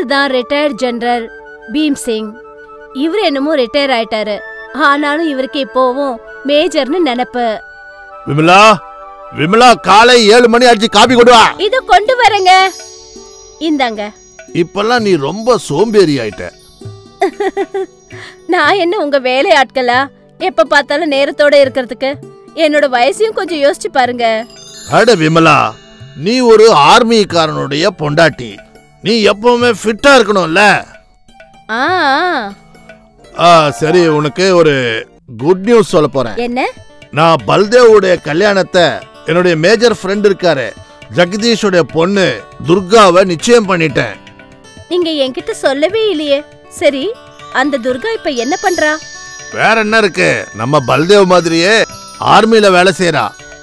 தான் retired general beam Singh இவர் என்னமோ ரிட்டையர் ஆயிட்டாரு ஆனாலும் இவருக்கு இப்போவும் மேஜர்னு நினைப்பு விமலா விமலா காலை ஏழு மணி ஆச்சு காபி கொண்டு வா இது கொண்டு வரேங்க இந்தாங்க இப்பெல்லாம் நீ ரொம்ப சோம்பேறி ஆயிட்ட நான் என்ன உங்க வேலை ஆட்களா எப்ப பார்த்தாலும் நேரத்தோட இருக்கிறதுக்கு என்னோட வயசையும் கொஞ்சம் யோசிச்சு பாருங்க அட விமலா நீ ஒரு ஆர்மிக்காரனுடைய பொண்டாட்டி நீ எப்பவுமே ஃபிட்டா இருக்கணும்ல ஆ ஆ. ஆ சரி உனக்கு ஒரு குட் நியூஸ் சொல்ல போறேன் என்ன நான் பல்தேவுடைய கல்யாணத்தை என்னுடைய மேஜர் ஃப்ரெண்ட் இருக்காரு ஜெகதீஷுடைய பொண்ணு துர்காவை நிச்சயம் பண்ணிட்டேன் நீங்க என்கிட்ட சொல்லவே இல்லையே சரி அந்த துர்கா இப்ப என்ன பண்றா வேற என்ன இருக்கு நம்ம பல்தேவ் மாதிரியே ஆர்மியில வேலை செய்யறா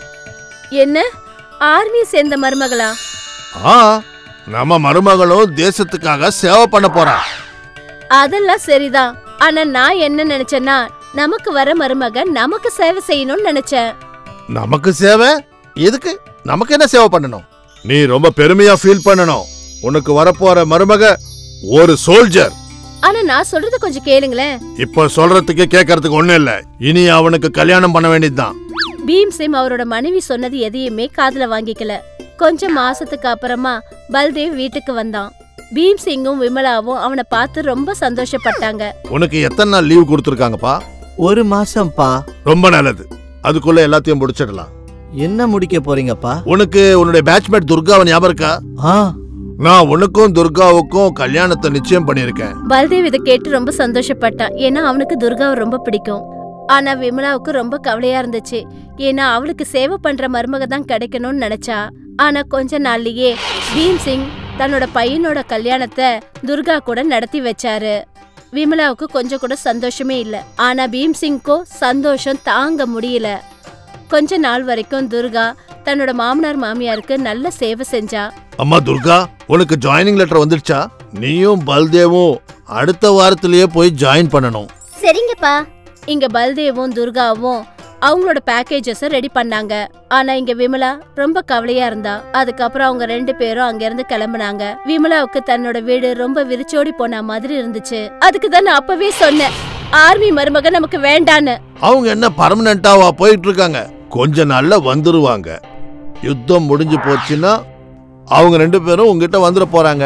என்ன ஆர்மி சேர்ந்த மருமகளா ஆ நம்ம மருமகளும் தேசத்துக்காக சேவை பண்ண போறா அதெல்லாம் சரிதான் ஆனா நான் என்ன நினைச்சேன்னா நமக்கு வர மருமக நமக்கு சேவை செய்யணும்னு நினைச்சேன் நமக்கு சேவை எதுக்கு நமக்கு என்ன சேவை பண்ணணும் நீ ரொம்ப பெருமையா ஃபீல் பண்ணணும் உனக்கு வரப்போற மருமக ஒரு சோல்ஜர் ஆனா நான் சொல்றது கொஞ்சம் கேளுங்களேன் இப்ப சொல்றதுக்கு கேட்கறதுக்கு ஒண்ணும் இல்ல இனி அவனுக்கு கல்யாணம் பண்ண வேண்டியதுதான் பீம்சிம் அவரோட மனைவி சொன்னது எதையுமே காதுல வாங்கிக்கல கொஞ்சம் மாசத்துக்கு அப்புறமா பல்தேவ் வீட்டுக்கு வந்தான் பீம்சிங்கும் விமலாவும் அவனை பார்த்து ரொம்ப சந்தோஷப்பட்டாங்க உனக்கு எத்தனை நாள் லீவ் கொடுத்துருக்காங்கப்பா ஒரு மாசம்ப்பா ரொம்ப நல்லது அதுக்குள்ள எல்லாத்தையும் முடிச்சிடலாம் என்ன முடிக்க போறீங்கப்பா உனக்கு உன்னுடைய பேட்ச்மேட் துர்காவை ஞாபகம் இருக்கா ஆ நான் உனக்கும் துர்காவுக்கும் கல்யாணத்தை நிச்சயம் பண்ணிருக்கேன் பல்தேவ் இதை கேட்டு ரொம்ப சந்தோஷப்பட்டான் ஏன்னா அவனுக்கு துர்காவை ரொம்ப பிடிக்கும் ஆனா விமலாவுக்கு ரொம்ப கவலையா இருந்துச்சு ஏன்னா அவளுக்கு சேவை பண்ற மருமக தான் கிடைக்கணும்னு நினைச்சா ஆனா கொஞ்ச நாள்லயே பீம் சிங் தன்னோட பையனோட கல்யாணத்தை துர்கா கூட நடத்தி வச்சாரு விமலாவுக்கு கொஞ்சம் கூட சந்தோஷமே இல்ல ஆனா பீம் சிங்க்கோ சந்தோஷம் தாங்க முடியல கொஞ்ச நாள் வரைக்கும் துர்கா தன்னோட மாமனார் மாமியாருக்கு நல்ல சேவை செஞ்சா அம்மா துர்கா உனக்கு ஜாயினிங் லெட்டர் வந்துடுச்சா நீயும் பல்தேவும் அடுத்த வாரத்திலேயே போய் ஜாயின் பண்ணணும் சரிங்கப்பா இங்க பல்தேவும் துர்காவும் அவங்களோட பேக்கேஜஸ் ரெடி பண்ணாங்க ஆனா இங்க விமலா ரொம்ப கவலையா இருந்தா அதுக்கப்புறம் அவங்க ரெண்டு பேரும் அங்க இருந்து கிளம்புனாங்க விமலாவுக்கு தன்னோட வீடு ரொம்ப விரிச்சோடி போன மாதிரி இருந்துச்சு அதுக்கு தான் நான் அப்பவே சொன்னேன் ஆர்மி மருமக நமக்கு வேண்டான்னு அவங்க என்ன பர்மனண்டாவா போயிட்டு இருக்காங்க கொஞ்ச நாள்ல வந்துருவாங்க யுத்தம் முடிஞ்சு போச்சுன்னா அவங்க ரெண்டு பேரும் உங்ககிட்ட வந்துட போறாங்க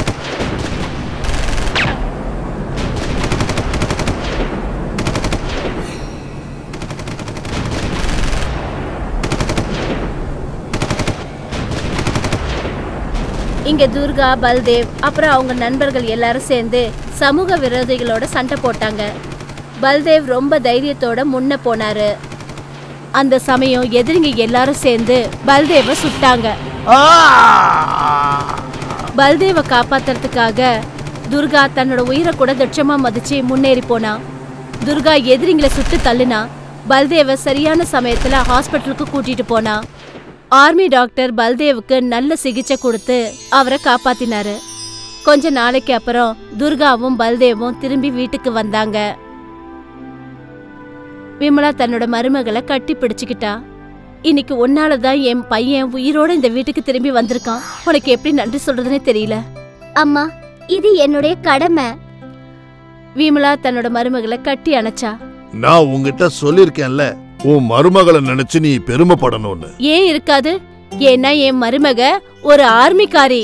இங்க துர்கா பல்தேவ் அப்புறம் அவங்க நண்பர்கள் எல்லாரும் சேர்ந்து சமூக விரோதிகளோட சண்டை போட்டாங்க பல்தேவ் ரொம்ப தைரியத்தோட முன்ன போனாரு அந்த சமயம் எதிரிங்க எல்லாரும் சேர்ந்து பல்தேவ சுட்டாங்க பல்தேவ காப்பாத்துறதுக்காக துர்கா தன்னோட உயிரை கூட துட்சமா மதிச்சு முன்னேறி போனா துர்கா எதிரிங்களை சுட்டு தள்ளுனா பல்தேவ சரியான சமயத்துல ஹாஸ்பிட்டலுக்கு கூட்டிட்டு போனா ஆர்மி டாக்டர் பல்தேவுக்கு நல்ல சிகிச்சை கொடுத்து அவரை காப்பாத்தினாரு கொஞ்ச நாளைக்கு அப்புறம் துர்காவும் பல்தேவும் திரும்பி வீட்டுக்கு வந்தாங்க விமலா தன்னோட மருமகளை கட்டி பிடிச்சுக்கிட்டா இன்னைக்கு உன்னால தான் என் பையன் உயிரோட இந்த வீட்டுக்கு திரும்பி வந்திருக்கான் உனக்கு எப்படி நன்றி சொல்றதுனே தெரியல அம்மா இது என்னுடைய கடமை விமலா தன்னோட மருமகளை கட்டி அணைச்சா நான் உங்ககிட்ட சொல்லிருக்கேன்ல உன் மருமகளை நினைச்சு நீ பெருமைப்படணும்னு ஏன் இருக்காது ஏன்னா என் மருமக ஒரு ஆர்மிக்காரி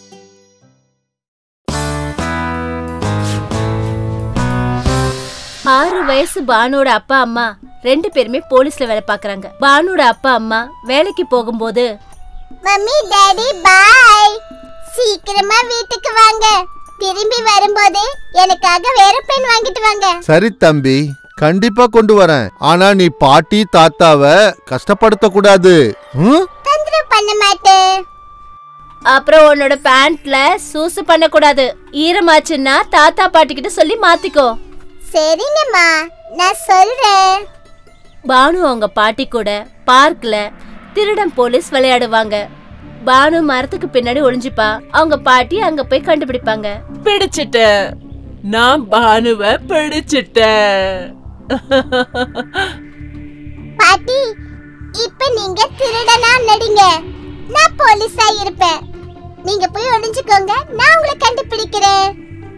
ஆறு வயசு பானுவோட அப்பா அம்மா ரெண்டு பேருமே போலீஸ்ல வேலை பாக்குறாங்க பானுவோட அப்பா அம்மா வேலைக்கு போகும்போது மம்மி டாடி பாய் சீக்கிரமா வீட்டுக்கு வாங்க திரும்பி வரும்போது எனக்காக வேற பெண் வாங்கிட்டு வாங்க சரி தம்பி கண்டிப்பா கொண்டு வரேன் ஆனா நீ பாட்டி தாத்தாவ கஷ்டப்படுத்த கூடாது தொந்தரவு பண்ண மாட்டேன் அப்புறம் உன்னோட பேண்ட்ல சூசு பண்ணக்கூடாது ஈரமாச்சுன்னா தாத்தா பாட்டி கிட்ட சொல்லி மாத்திக்கோ சரிங்கம்மா நான் சொல்றேன் பானு அவங்க பாட்டி கூட பார்க்ல திருடன் போலீஸ் விளையாடுவாங்க பானு மரத்துக்கு பின்னாடி ஒளிஞ்சுப்பா அவங்க பாட்டி அங்க போய் கண்டுபிடிப்பாங்க பிடிச்சிட்டேன் நான் பானுவ பிடிச்சிட்டேன் பாட்டி இப்ப நீங்க திருடனா நடிங்க நான் போலீஸா இருப்பேன் நீங்க போய் ஒளிஞ்சுக்கோங்க நான் உங்களை கண்டுபிடிக்கிறேன்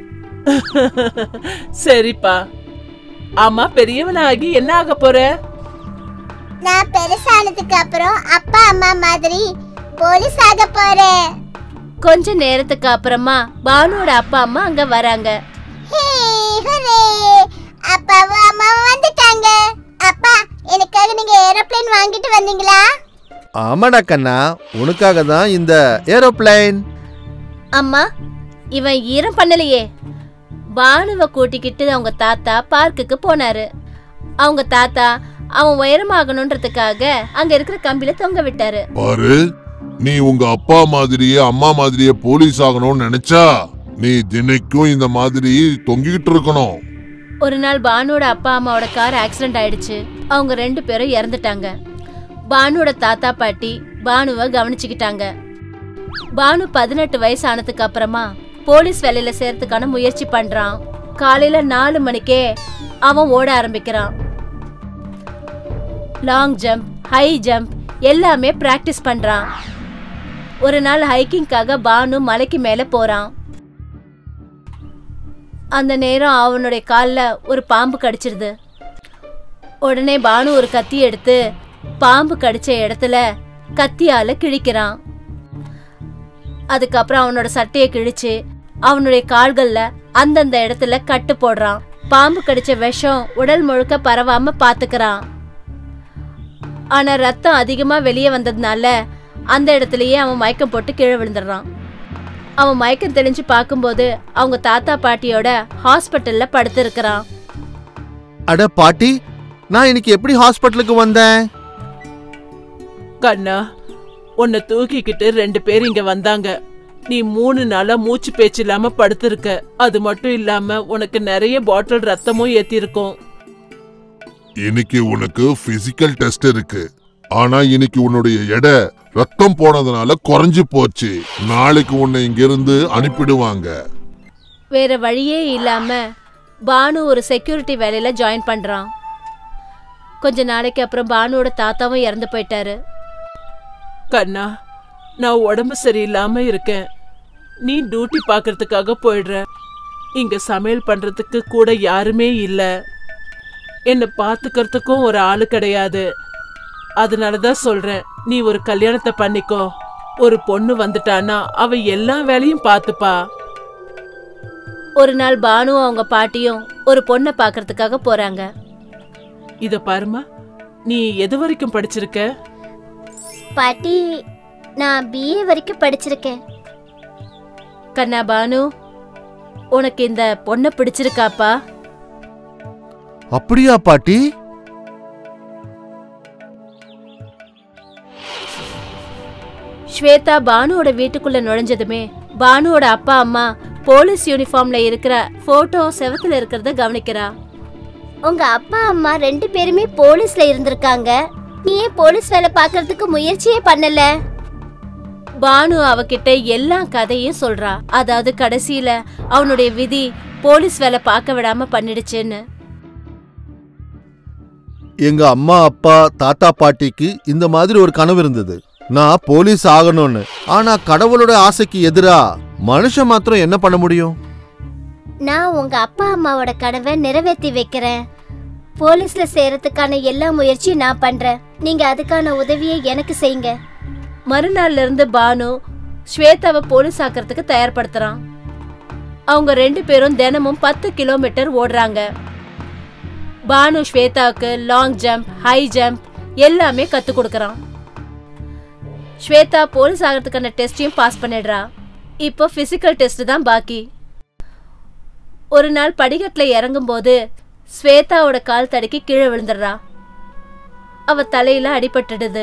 சரிப்பா ஆமா பெரியவனாகி என்ன ஆக போற நான் பெருசானதுக்கு அப்புறம் அப்பா அம்மா மாதிரி போலீஸ் ஆக போறேன் கொஞ்ச நேரத்துக்கு அப்புறமா பானுவோட அப்பா அம்மா அங்க வராங்க ஹே ஹுரே அப்பாவும் அம்மாவும் வந்துட்டாங்க அப்பா எனக்காக நீங்க ஏரோப்ளேன் வாங்கிட்டு வந்தீங்களா ஆமாடா கண்ணா உனக்காக தான் இந்த ஏரோப்ளைன் அம்மா இவன் ஈரம் பண்ணலையே பானுவை கூட்டிக்கிட்டு அவங்க தாத்தா பார்க்குக்கு போனாரு அவங்க தாத்தா அவன் உயரமாகணுன்றதுக்காக அங்க இருக்கிற கம்பியில தொங்க விட்டாரு பாரு நீ உங்க அப்பா மாதிரியே அம்மா மாதிரியே போலீஸ் ஆகணும்னு நினைச்சா நீ தினைக்கும் இந்த மாதிரி தொங்கிக்கிட்டு இருக்கணும் ஒரு நாள் பானுவோட அப்பா அம்மாவோட கார் ஆக்சிடென்ட் ஆயிடுச்சு அவங்க ரெண்டு பேரும் இறந்துட்டாங்க பானுவோட தாத்தா பாட்டி பானுவை கவனிச்சுக்கிட்டாங்க பானு பதினெட்டு வயசு ஆனதுக்கு அப்புறமா போலீஸ் வேலையில சேர்த்துக்கான முயற்சி பண்றான் காலையில நாலு மணிக்கே அவன் ஓட ஆரம்பிக்கிறான் லாங் ஜம்ப் ஹை ஜம்ப் எல்லாமே பிராக்டிஸ் பண்றான் ஒரு நாள் ஹைக்கிங்காக பானு மலைக்கு மேல போறான் அந்த நேரம் அவனுடைய காலில் ஒரு பாம்பு கடிச்சிருது உடனே பானு ஒரு கத்தி எடுத்து பாம்பு கடிச்ச இடத்துல கத்தியால கிழிக்கிறான் அதுக்கப்புறம் அவனோட சட்டையை கிழிச்சு அவனுடைய கால்கள்ல அந்தந்த இடத்துல கட்டு போடுறான் பாம்பு கடிச்ச விஷம் உடல் முழுக்க பரவாம பாத்துக்கிறான் ஆனா ரத்தம் அதிகமா வெளியே வந்ததுனால அந்த இடத்துலயே அவன் மயக்கம் போட்டு கீழே விழுந்துடுறான் அவன் மயக்கம் தெளிஞ்சு பார்க்கும்போது அவங்க தாத்தா பாட்டியோட ஹாஸ்பிட்டல்ல படுத்திருக்கிறான் அட பாட்டி நான் இன்னைக்கு எப்படி ஹாஸ்பிட்டலுக்கு வந்தேன் கண்ணா உன்னை தூக்கிக்கிட்டு ரெண்டு பேர் இங்க வந்தாங்க நீ மூணு நாளா மூச்சு பேச்சு இல்லாம படுத்திருக்க அது மட்டும் இல்லாம உனக்கு நிறைய பாட்டில் ரத்தமும் ஏத்திருக்கோம் இன்னைக்கு உனக்கு பிசிக்கல் டெஸ்ட் இருக்கு ஆனா இன்னைக்கு உன்னுடைய எடை ரத்தம் போனதுனால குறைஞ்சு போச்சு நாளைக்கு உன்னை இங்கிருந்து அனுப்பிடுவாங்க வேற வழியே இல்லாம பானு ஒரு செக்யூரிட்டி வேலையில ஜாயின் பண்றான் கொஞ்ச நாளைக்கு அப்புறம் பானுவோட தாத்தாவும் இறந்து போயிட்டாரு கண்ணா நான் உடம்பு சரியில்லாம இருக்கேன் நீ டியூட்டி பார்க்கறதுக்காக போயிடுற இங்க சமையல் பண்றதுக்கு கூட யாருமே இல்ல என்னை பார்த்துக்கிறதுக்கும் ஒரு ஆளு கிடையாது அதனால தான் சொல்றேன் நீ ஒரு கல்யாணத்தை பண்ணிக்கோ ஒரு பொண்ணு வந்துட்டானா அவ எல்லா வேலையும் பார்த்துப்பா ஒரு நாள் பானுவும் அவங்க பாட்டியும் ஒரு பொண்ணை பார்க்கறதுக்காக போறாங்க இத பாருமா நீ எது வரைக்கும் படிச்சிருக்க பாட்டி நான் பிஏ வரைக்கும் படிச்சிருக்கேன் கண்ணா பானு உனக்கு இந்த பொண்ணை பிடிச்சிருக்காப்பா அப்படியா பாட்டி ஸ்வேதா பானுவோட வீட்டுக்குள்ள நுழைஞ்சதுமே பானுவோட அப்பா அம்மா போலீஸ் யூனிஃபார்ம்ல இருக்கிற போட்டோ செவத்துல இருக்கிறத கவனிக்கிறா உங்க அப்பா அம்மா ரெண்டு பேருமே போலீஸ்ல இருந்திருக்காங்க நீ ஏன் போலீஸ் வேலை பார்க்கறதுக்கு முயற்சியே பண்ணல பானு அவகிட்ட எல்லா கதையும் சொல்றா அதாவது கடைசியில அவனுடைய விதி போலீஸ் வேலை பார்க்க விடாம பண்ணிடுச்சுன்னு எங்க அம்மா அப்பா தாத்தா பாட்டிக்கு இந்த மாதிரி ஒரு கனவு இருந்தது நான் போலீஸ் ஆகணும்னு ஆனா கடவுளோட ஆசைக்கு எதிரா மனுஷன் மாத்திரம் என்ன பண்ண முடியும் நான் உங்க அப்பா அம்மாவோட கனவை நிறைவேற்றி வைக்கிறேன் போலீஸ்ல சேரத்துக்கான எல்லா முயற்சியும் நான் பண்றேன் நீங்க அதுக்கான உதவியை எனக்கு செய்யுங்க மறுநாள்ல இருந்து பானு ஸ்வேதாவை போலீஸ் ஆக்கிறதுக்கு தயார்படுத்துறான் அவங்க ரெண்டு பேரும் தினமும் பத்து கிலோமீட்டர் ஓடுறாங்க பானு ஸ்வேதாவுக்கு லாங் ஜம்ப் ஹை ஜம்ப் எல்லாமே கத்து கொடுக்கறான் ஸ்வேதா போலீஸ் ஆகிறதுக்கான டெஸ்டையும் பாஸ் பண்ணிடுறா இப்போ பிசிக்கல் டெஸ்ட் தான் பாக்கி ஒரு நாள் படிக்கட்டுல இறங்கும்போது ஸ்வேதாவோட கால் தடுக்கி கீழே விழுந்துடுறா அவ தலையில அடிபட்டுடுது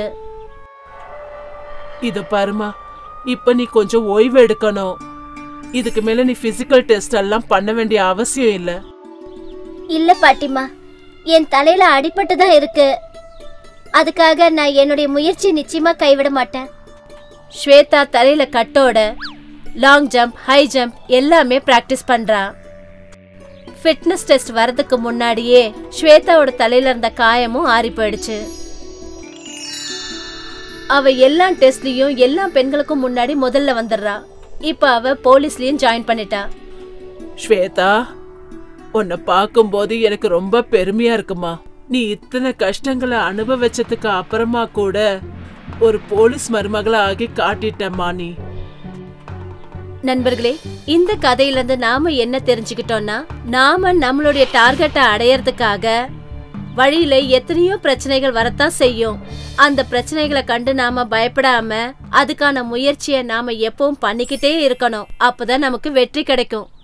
இத பாருமா இப்ப நீ கொஞ்சம் ஓய்வு எடுக்கணும் இதுக்கு மேல நீ பிசிக்கல் டெஸ்ட் எல்லாம் பண்ண வேண்டிய அவசியம் இல்ல இல்ல பாட்டிமா என் தலையில அடிபட்டு தான் இருக்கு அதுக்காக நான் என்னுடைய முயற்சி நிச்சயமா கைவிட மாட்டேன் ஸ்வேதா தலையில கட்டோட லாங் ஜம்ப் ஹை ஜம்ப் எல்லாமே பிராக்டிஸ் பண்றா ஃபிட்னஸ் டெஸ்ட் வரதுக்கு முன்னாடியே ஸ்வேதாவோட தலையில இருந்த காயமும் ஆறி போயிடுச்சு அவ எல்லா டெஸ்ட்லயும் எல்லா பெண்களுக்கும் முன்னாடி முதல்ல வந்துடுறா இப்ப அவ போலீஸ்லயும் ஜாயின் பண்ணிட்டா ஸ்வேதா உன்னை பார்க்கும்போது எனக்கு ரொம்ப பெருமையா இருக்குமா நீ இத்தனை கஷ்டங்களை அனுபவிச்சதுக்கு அப்புறமா கூட ஒரு போலீஸ் மருமகளா ஆகி காட்டிட்டம்மா நீ நண்பர்களே இந்த கதையில இருந்து நாம என்ன தெரிஞ்சுக்கிட்டோம்னா நாம நம்மளுடைய டார்கெட்டை அடையறதுக்காக வழியில எத்தனையோ பிரச்சனைகள் வரத்தான் செய்யும் அந்த பிரச்சனைகளை கண்டு நாம பயப்படாம அதுக்கான முயற்சியை நாம எப்பவும் பண்ணிக்கிட்டே இருக்கணும் அப்பதான் நமக்கு வெற்றி கிடைக்கும்